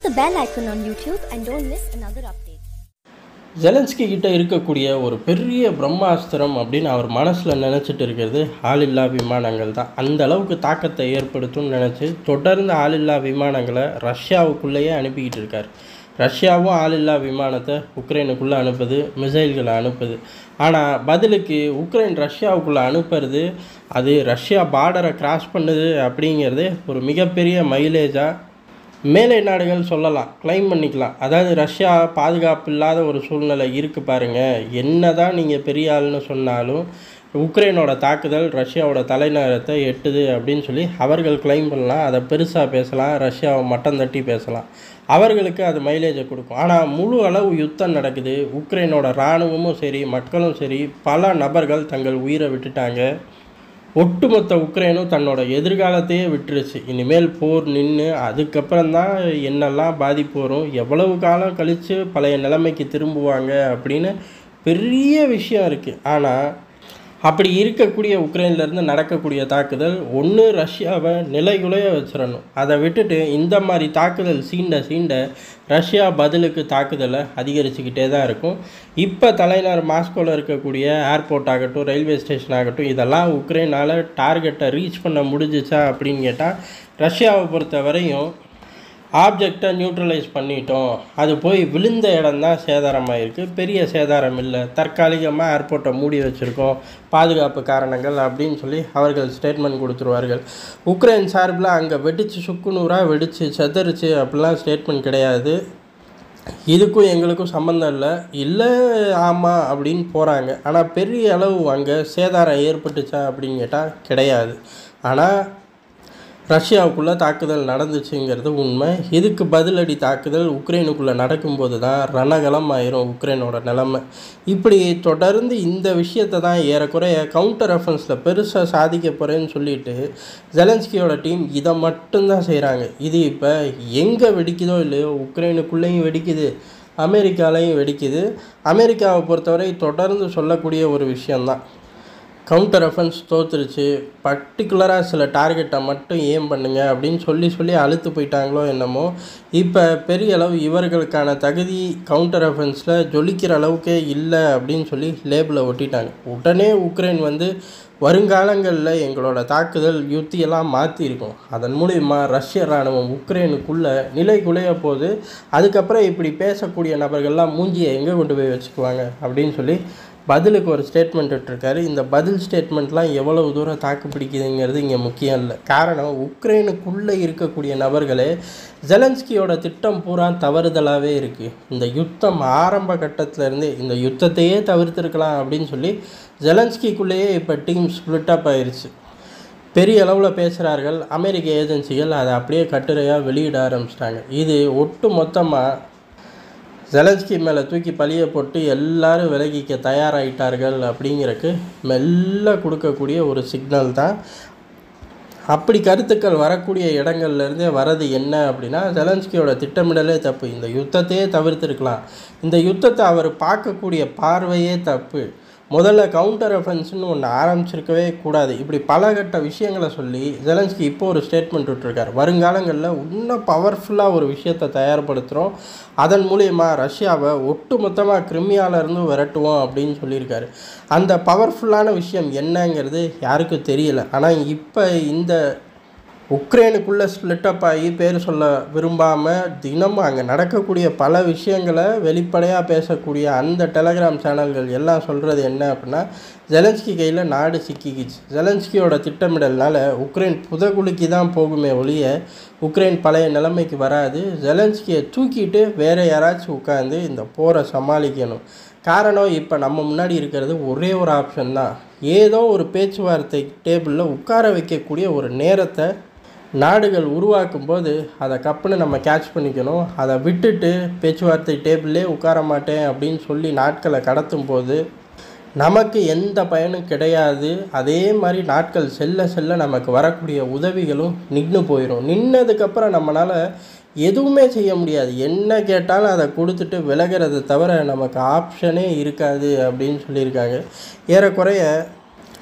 the bell icon on YouTube and don't miss another update. Zelensky கிட்ட இருக்கக்கூடிய ஒரு பெரிய பிரம்மாஸ்திரம் அப்படின்னு அவர் மனசில் நினச்சிட்டு இருக்கிறது ஆளில்லா விமானங்கள் தான் அந்த அளவுக்கு தாக்கத்தை ஏற்படுத்தும்னு நினச்சி தொடர்ந்து ஆளில்லா விமானங்களை ரஷ்யாவுக்குள்ளேயே அனுப்பிக்கிட்டு இருக்கார் ரஷ்யாவும் ஆளில்லா விமானத்தை உக்ரைனுக்குள்ளே அனுப்புது மிசைல்களை அனுப்புது ஆனால் பதிலுக்கு உக்ரைன் ரஷ்யாவுக்குள்ளே அனுப்புறது அது ரஷ்யா பார்டரை கிராஸ் பண்ணுது அப்படிங்கிறது ஒரு மிகப்பெரிய மைலேஜாக மேலை நாடுகள் சொல்லலாம் க்ளைம் பண்ணிக்கலாம் அதாவது ரஷ்யா பாதுகாப்பு இல்லாத ஒரு சூழ்நிலை இருக்குது பாருங்கள் என்ன தான் நீங்கள் பெரிய ஆள்னு சொன்னாலும் உக்ரைனோட தாக்குதல் ரஷ்யாவோட தலைநகரத்தை எட்டுது அப்படின்னு சொல்லி அவர்கள் க்ளைம் பண்ணலாம் அதை பெருசாக பேசலாம் ரஷ்யாவை மட்டம் தட்டி பேசலாம் அவர்களுக்கு அது மைலேஜை கொடுக்கும் ஆனால் முழு அளவு யுத்தம் நடக்குது உக்ரைனோட இராணுவமும் சரி மக்களும் சரி பல நபர்கள் தங்கள் உயிரை விட்டுட்டாங்க ஒட்டுமொத்த உக்ரைனும் தன்னோட எதிர்காலத்தையே விட்டுருச்சு இனிமேல் போர் நின்று அதுக்கப்புறம் தான் என்னெல்லாம் பாதிப்பு வரும் எவ்வளவு காலம் கழித்து பழைய நிலைமைக்கு திரும்புவாங்க அப்படின்னு பெரிய விஷயம் இருக்குது ஆனால் அப்படி இருக்கக்கூடிய உக்ரைன்லேருந்து நடக்கக்கூடிய தாக்குதல் ஒன்று ரஷ்யாவை நிலைகுலைய வச்சிடணும் அதை விட்டுட்டு இந்த மாதிரி தாக்குதல் சீண்ட சீண்ட ரஷ்யா பதிலுக்கு தாக்குதலை அதிகரிச்சுக்கிட்டே தான் இருக்கும் இப்போ தலைநகர் மாஸ்கோவில் இருக்கக்கூடிய ஏர்போர்ட் ஆகட்டும் ரயில்வே ஸ்டேஷன் ஆகட்டும் இதெல்லாம் உக்ரைனால் டார்கெட்டை ரீச் பண்ண முடிஞ்சிச்சா அப்படின்னு கேட்டால் ரஷ்யாவை பொறுத்த வரையும் ஆப்ஜெக்டை நியூட்ரலைஸ் பண்ணிட்டோம் அது போய் விழுந்த இடம் தான் சேதாரமாயிருக்கு பெரிய சேதாரம் இல்லை தற்காலிகமாக ஏர்போர்ட்டை மூடி வச்சுருக்கோம் பாதுகாப்பு காரணங்கள் அப்படின்னு சொல்லி அவர்கள் ஸ்டேட்மெண்ட் கொடுத்துருவார்கள் உக்ரைன் சார்பில் அங்கே வெடிச்சு சுக்குநூறாக வெடிச்சு செதறிச்சு அப்படிலாம் ஸ்டேட்மெண்ட் கிடையாது இதுக்கும் எங்களுக்கும் சம்மந்தம் இல்லை இல்லை ஆமாம் அப்படின்னு போகிறாங்க ஆனால் பெரிய அளவு அங்கே சேதாரம் ஏற்பட்டுச்சா அப்படின்னு கேட்டால் கிடையாது ஆனால் ரஷ்யாவுக்குள்ளே தாக்குதல் நடந்துச்சுங்கிறது உண்மை இதுக்கு பதிலடி தாக்குதல் உக்ரைனுக்குள்ளே நடக்கும்போது தான் ரணகலம் ஆயிரும் உக்ரைனோட நிலமை இப்படி தொடர்ந்து இந்த விஷயத்தை தான் ஏறக்குறைய கவுண்டர் ரெஃபரன்ஸில் பெருசாக சாதிக்க போகிறேன்னு சொல்லிட்டு ஜெலன்ஸ்கியோட டீம் இதை மட்டும்தான் செய்கிறாங்க இது இப்போ எங்கே வெடிக்குதோ இல்லையோ உக்ரைனுக்குள்ளேயும் வெடிக்குது அமெரிக்காலையும் வெடிக்குது அமெரிக்காவை பொறுத்தவரை தொடர்ந்து சொல்லக்கூடிய ஒரு விஷயந்தான் கவுண்டர் ரெஃபரன்ஸ் தோத்துருச்சு பர்டிகுலராக சில டார்கெட்டை மட்டும் ஏம் பண்ணுங்க அப்படின்னு சொல்லி சொல்லி அழுத்து போயிட்டாங்களோ என்னமோ இப்போ பெரிய அளவு இவர்களுக்கான தகுதி கவுண்டர் ரெஃபரன்ஸில் ஜொலிக்கிற அளவுக்கே இல்லை அப்படின்னு சொல்லி லேபிளை ஒட்டிட்டாங்க உடனே உக்ரைன் வந்து வருங்காலங்களில் எங்களோட தாக்குதல் யுத்தியெல்லாம் மாற்றிருக்கும் அதன் மூலிமா ரஷ்ய இராணுவம் உக்ரைனுக்குள்ளே நிலை குலைய போது அதுக்கப்புறம் இப்படி பேசக்கூடிய நபர்கள்லாம் மூஞ்சியை எங்கே கொண்டு போய் வச்சுக்குவாங்க அப்படின்னு சொல்லி பதிலுக்கு ஒரு ஸ்டேட்மெண்ட் விட்டுருக்காரு இந்த பதில் ஸ்டேட்மெண்ட்லாம் எவ்வளவு தூரம் தாக்கு பிடிக்குதுங்கிறது இங்கே முக்கியம் இல்லை காரணம் உக்ரைனுக்குள்ளே இருக்கக்கூடிய நபர்களே ஜெலன்ஸ்கியோட திட்டம் பூரா தவறுதலாகவே இருக்குது இந்த யுத்தம் ஆரம்ப கட்டத்திலேருந்தே இந்த யுத்தத்தையே தவிர்த்திருக்கலாம் அப்படின்னு சொல்லி ஜெலன்ஸ்கிக்குள்ளேயே இப்போ டீம் ஸ்ப்ளிட் அப் ஆயிடுச்சு பெரிய அளவில் பேசுகிறார்கள் அமெரிக்க ஏஜென்சிகள் அதை அப்படியே கட்டுரையாக வெளியிட ஆரம்பிச்சிட்டாங்க இது ஒட்டு மொத்தமாக ஜெலன்ஸ்கி மேலே தூக்கி பழிய போட்டு எல்லாரும் விலகிக்க தயாராகிட்டார்கள் அப்படிங்கிறக்கு மெல்ல கொடுக்கக்கூடிய ஒரு சிக்னல் தான் அப்படி கருத்துக்கள் வரக்கூடிய இடங்கள்லேருந்தே வரது என்ன அப்படின்னா ஜெலன்ஸ்கியோட திட்டமிடலே தப்பு இந்த யுத்தத்தையே தவிர்த்திருக்கலாம் இந்த யுத்தத்தை அவர் பார்க்கக்கூடிய பார்வையே தப்பு முதல்ல கவுண்டர் ரெஃபரன்ஸ்னு ஒன்று ஆரம்பிச்சிருக்கவே கூடாது இப்படி பல கட்ட விஷயங்களை சொல்லி ஜெலன்ஸ்கி இப்போ ஒரு ஸ்டேட்மெண்ட் விட்டுருக்கார் வருங்காலங்களில் இன்னும் பவர்ஃபுல்லாக ஒரு விஷயத்தை தயார்படுத்துகிறோம் அதன் மூலியமா ரஷ்யாவை ஒட்டு மொத்தமாக கிரிமியாவிலேருந்து விரட்டுவோம் அப்படின்னு சொல்லியிருக்காரு அந்த பவர்ஃபுல்லான விஷயம் என்னங்கிறது யாருக்கும் தெரியல ஆனால் இப்போ இந்த உக்ரைனுக்குள்ளே ஸ்ப்ளிட்டப் ஆகி பேர் சொல்ல விரும்பாமல் தினமும் அங்கே நடக்கக்கூடிய பல விஷயங்களை வெளிப்படையாக பேசக்கூடிய அந்த டெலகிராம் சேனல்கள் எல்லாம் சொல்கிறது என்ன அப்படின்னா ஜெலன்ஸ்கி கையில் நாடு சிக்கிக்கிச்சு ஜெலன்ஸ்கியோட திட்டமிடல்னால உக்ரைன் புதகுலுக்கி தான் போகுமே ஒழிய உக்ரைன் பழைய நிலைமைக்கு வராது ஜெலன்ஸ்கியை தூக்கிட்டு வேறு யாராச்சும் உட்காந்து இந்த போரை சமாளிக்கணும் காரணம் இப்போ நம்ம முன்னாடி இருக்கிறது ஒரே ஒரு ஆப்ஷன் தான் ஏதோ ஒரு பேச்சுவார்த்தை டேபிளில் உட்கார வைக்கக்கூடிய ஒரு நேரத்தை நாடுகள் உருவாக்கும் போது அதை கப்புன்னு நம்ம கேட்ச் பண்ணிக்கணும் அதை விட்டுட்டு பேச்சுவார்த்தை டேபிள்லே உட்கார மாட்டேன் அப்படின்னு சொல்லி நாட்களை கடத்தும் போது நமக்கு எந்த பயனும் கிடையாது அதே மாதிரி நாட்கள் செல்ல செல்ல நமக்கு வரக்கூடிய உதவிகளும் நின்று போயிடும் நின்னதுக்கப்புறம் நம்மளால் எதுவுமே செய்ய முடியாது என்ன கேட்டாலும் அதை கொடுத்துட்டு விலகிறத தவிர நமக்கு ஆப்ஷனே இருக்காது அப்படின்னு சொல்லியிருக்காங்க ஏறக்குறைய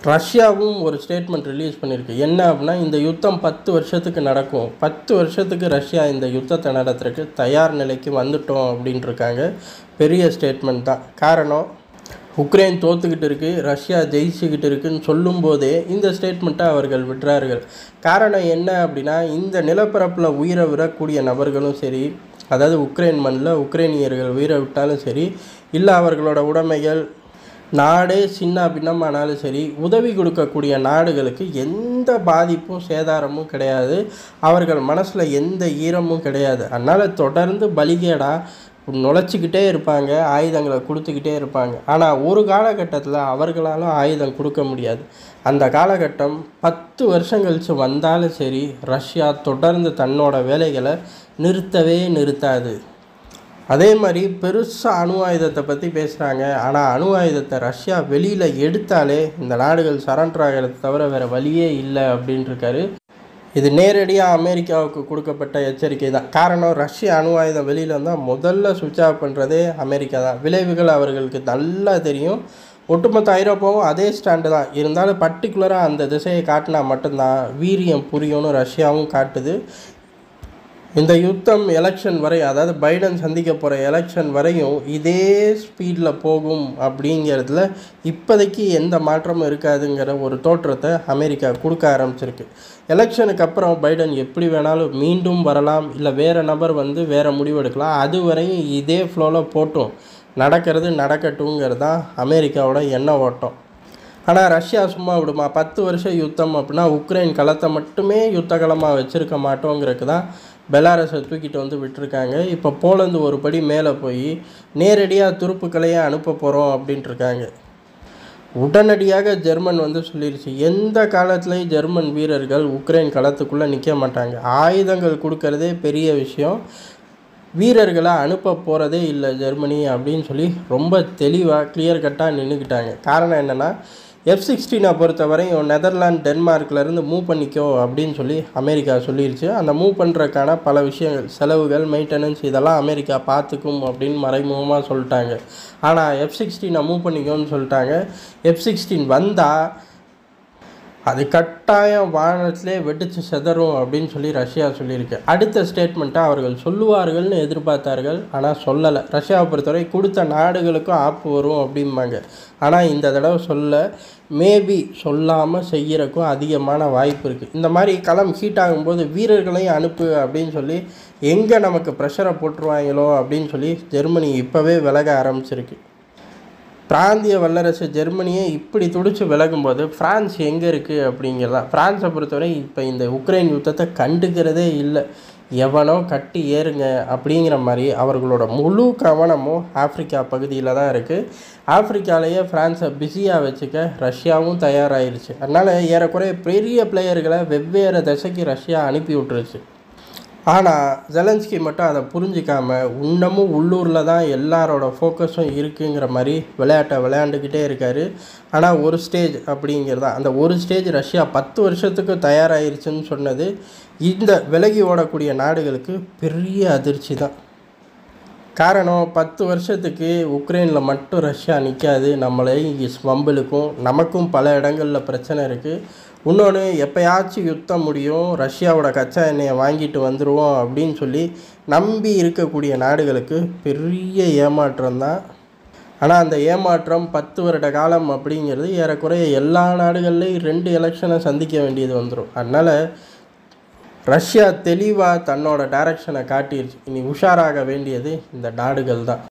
ரஷ்யாவும் ஒரு ஸ்டேட்மெண்ட் ரிலீஸ் பண்ணியிருக்கு என்ன அப்படின்னா இந்த யுத்தம் பத்து வருஷத்துக்கு நடக்கும் பத்து வருஷத்துக்கு ரஷ்யா இந்த யுத்தத்தை நடத்துறதுக்கு தயார் நிலைக்கு வந்துட்டோம் அப்படின்ட்டு இருக்காங்க பெரிய ஸ்டேட்மெண்ட் தான் காரணம் உக்ரைன் தோத்துக்கிட்டு இருக்கு ரஷ்யா ஜெயிச்சுக்கிட்டு இருக்குன்னு சொல்லும்போதே இந்த ஸ்டேட்மெண்ட்டை அவர்கள் விடுறார்கள் காரணம் என்ன அப்படின்னா இந்த நிலப்பரப்பில் உயிரை விடக்கூடிய நபர்களும் சரி அதாவது உக்ரைன் மண்ணில் உக்ரைனியர்கள் உயிரை விட்டாலும் சரி இல்லை அவர்களோட உடைமைகள் நாடே சின்ன பின்னமானாலும் சரி உதவி கொடுக்கக்கூடிய நாடுகளுக்கு எந்த பாதிப்பும் சேதாரமும் கிடையாது அவர்கள் மனசில் எந்த ஈரமும் கிடையாது அதனால் தொடர்ந்து பலிகேடாக நுழைச்சிக்கிட்டே இருப்பாங்க ஆயுதங்களை கொடுத்துக்கிட்டே இருப்பாங்க ஆனால் ஒரு காலகட்டத்தில் அவர்களாலும் ஆயுதம் கொடுக்க முடியாது அந்த காலகட்டம் பத்து வருஷம் கழித்து வந்தாலும் சரி ரஷ்யா தொடர்ந்து தன்னோட வேலைகளை நிறுத்தவே நிறுத்தாது அதே மாதிரி பெருசாக அணு ஆயுதத்தை பற்றி பேசுகிறாங்க ஆனால் அணு ஆயுதத்தை ரஷ்யா வெளியில் எடுத்தாலே இந்த நாடுகள் சரண்டர் ஆகிறத தவிர வேறு வழியே இல்லை அப்படின்ட்டுருக்காரு இது நேரடியாக அமெரிக்காவுக்கு கொடுக்கப்பட்ட எச்சரிக்கை தான் காரணம் ரஷ்ய அணு ஆயுதம் வெளியில் வந்தால் முதல்ல சுவிட்ச் ஆஃப் பண்ணுறதே அமெரிக்கா தான் விளைவுகள் அவர்களுக்கு நல்லா தெரியும் ஒட்டுமொத்த ஐரோப்பாவும் அதே ஸ்டாண்டு தான் இருந்தாலும் பர்டிகுலராக அந்த திசையை காட்டினா மட்டும்தான் வீரியம் புரியும்னு ரஷ்யாவும் காட்டுது இந்த யுத்தம் எலெக்ஷன் வரை அதாவது பைடன் சந்திக்க போகிற எலெக்ஷன் வரையும் இதே ஸ்பீடில் போகும் அப்படிங்கிறதுல இப்போதைக்கு எந்த மாற்றமும் இருக்காதுங்கிற ஒரு தோற்றத்தை அமெரிக்கா கொடுக்க ஆரம்பிச்சிருக்கு எலெக்ஷனுக்கு அப்புறம் பைடன் எப்படி வேணாலும் மீண்டும் வரலாம் இல்லை வேறு நபர் வந்து வேறு முடிவெடுக்கலாம் அது வரையும் இதே ஃப்ளோவில் போட்டும் நடக்கிறது நடக்கட்டுங்கிறது தான் அமெரிக்காவோட எண்ண ஓட்டம் ஆனால் ரஷ்யா சும்மா விடுமா பத்து வருஷம் யுத்தம் அப்படின்னா உக்ரைன் களத்தை மட்டுமே யுத்த களமாக வச்சுருக்க மாட்டோங்கிறதுக்கு தான் பெலாரஸை தூக்கிட்டு வந்து விட்டுருக்காங்க இப்போ போலந்து ஒரு படி மேலே போய் நேரடியாக துருப்புக்களையே அனுப்ப போகிறோம் அப்படின்ட்டு இருக்காங்க உடனடியாக ஜெர்மன் வந்து சொல்லிருச்சு எந்த காலத்துலேயும் ஜெர்மன் வீரர்கள் உக்ரைன் களத்துக்குள்ளே நிற்க மாட்டாங்க ஆயுதங்கள் கொடுக்கறதே பெரிய விஷயம் வீரர்களை அனுப்ப போகிறதே இல்லை ஜெர்மனி அப்படின்னு சொல்லி ரொம்ப தெளிவாக கிளியர் கட்டாக நின்றுக்கிட்டாங்க காரணம் என்னென்னா எஃப் சிக்ஸ்டீனை பொறுத்த வரையும் நெதர்லாந்து டென்மார்க்லேருந்து மூவ் பண்ணிக்கோ அப்படின்னு சொல்லி அமெரிக்கா சொல்லிருச்சு அந்த மூவ் பண்ணுறதுக்கான பல விஷயங்கள் செலவுகள் மெயின்டெனன்ஸ் இதெல்லாம் அமெரிக்கா பார்த்துக்கும் அப்படின்னு மறைமுகமாக சொல்லிட்டாங்க ஆனால் எஃப் சிக்ஸ்டீனை மூவ் பண்ணிக்கோன்னு சொல்லிட்டாங்க எஃப் சிக்ஸ்டீன் வந்தால் அது கட்டாயம் வானத்திலே வெடிச்சு செதறும் அப்படின்னு சொல்லி ரஷ்யா சொல்லியிருக்கு அடுத்த ஸ்டேட்மெண்ட்டை அவர்கள் சொல்லுவார்கள்னு எதிர்பார்த்தார்கள் ஆனால் சொல்லலை ரஷ்யாவை பொறுத்தவரை கொடுத்த நாடுகளுக்கும் ஆப்பு வரும் அப்படிம்பாங்க ஆனால் இந்த தடவை சொல்ல மேபி சொல்லாமல் செய்கிறக்கும் அதிகமான வாய்ப்பு இருக்குது இந்த மாதிரி களம் ஹீட் ஆகும்போது வீரர்களையும் அனுப்பு அப்படின்னு சொல்லி எங்கே நமக்கு ப்ரெஷரை போட்டுருவாங்களோ அப்படின்னு சொல்லி ஜெர்மனி இப்போவே விலக ஆரம்பிச்சிருக்கு பிராந்திய வல்லரசு ஜெர்மனியே இப்படி துடிச்சு விலகும்போது ஃப்ரான்ஸ் எங்கே இருக்குது அப்படிங்கிறதா ஃப்ரான்ஸை பொறுத்தவரை இப்போ இந்த உக்ரைன் யுத்தத்தை கண்டுக்கிறதே இல்லை எவனோ கட்டி ஏறுங்க அப்படிங்கிற மாதிரி அவர்களோட முழு கவனமும் ஆப்பிரிக்கா பகுதியில் தான் இருக்குது ஆப்பிரிக்காலேயே ஃப்ரான்ஸை பிஸியாக வச்சுக்க ரஷ்யாவும் தயாராகிருச்சு அதனால் ஏறக்குறைய பெரிய பிளேயர்களை வெவ்வேறு திசைக்கு ரஷ்யா அனுப்பி விட்டுருச்சு ஆனால் ஜெலன்ஸ்கி மட்டும் அதை புரிஞ்சிக்காம இன்னமும் உள்ளூரில் தான் எல்லாரோட ஃபோக்கஸும் இருக்குங்கிற மாதிரி விளையாட்டை விளையாண்டுக்கிட்டே இருக்கார் ஆனால் ஒரு ஸ்டேஜ் அப்படிங்கிறதா அந்த ஒரு ஸ்டேஜ் ரஷ்யா பத்து வருஷத்துக்கு தயாராகிருச்சுன்னு சொன்னது இந்த விலகி ஓடக்கூடிய நாடுகளுக்கு பெரிய அதிர்ச்சி தான் காரணம் பத்து வருஷத்துக்கு உக்ரைனில் மட்டும் ரஷ்யா நிற்காது நம்மளை வம்பலுக்கும் நமக்கும் பல இடங்களில் பிரச்சனை இருக்குது இன்னொன்று எப்போயாச்சும் யுத்தம் முடியும் ரஷ்யாவோட கச்சா எண்ணெயை வாங்கிட்டு வந்துடுவோம் அப்படின்னு சொல்லி நம்பி இருக்கக்கூடிய நாடுகளுக்கு பெரிய ஏமாற்றம் தான் ஆனால் அந்த ஏமாற்றம் பத்து வருட காலம் அப்படிங்கிறது ஏறக்குறைய எல்லா நாடுகள்லேயும் ரெண்டு எலெக்ஷனை சந்திக்க வேண்டியது வந்துடும் அதனால் ரஷ்யா தெளிவாக தன்னோட டைரக்ஷனை காட்டிருச்சு இனி உஷாராக வேண்டியது இந்த நாடுகள் தான்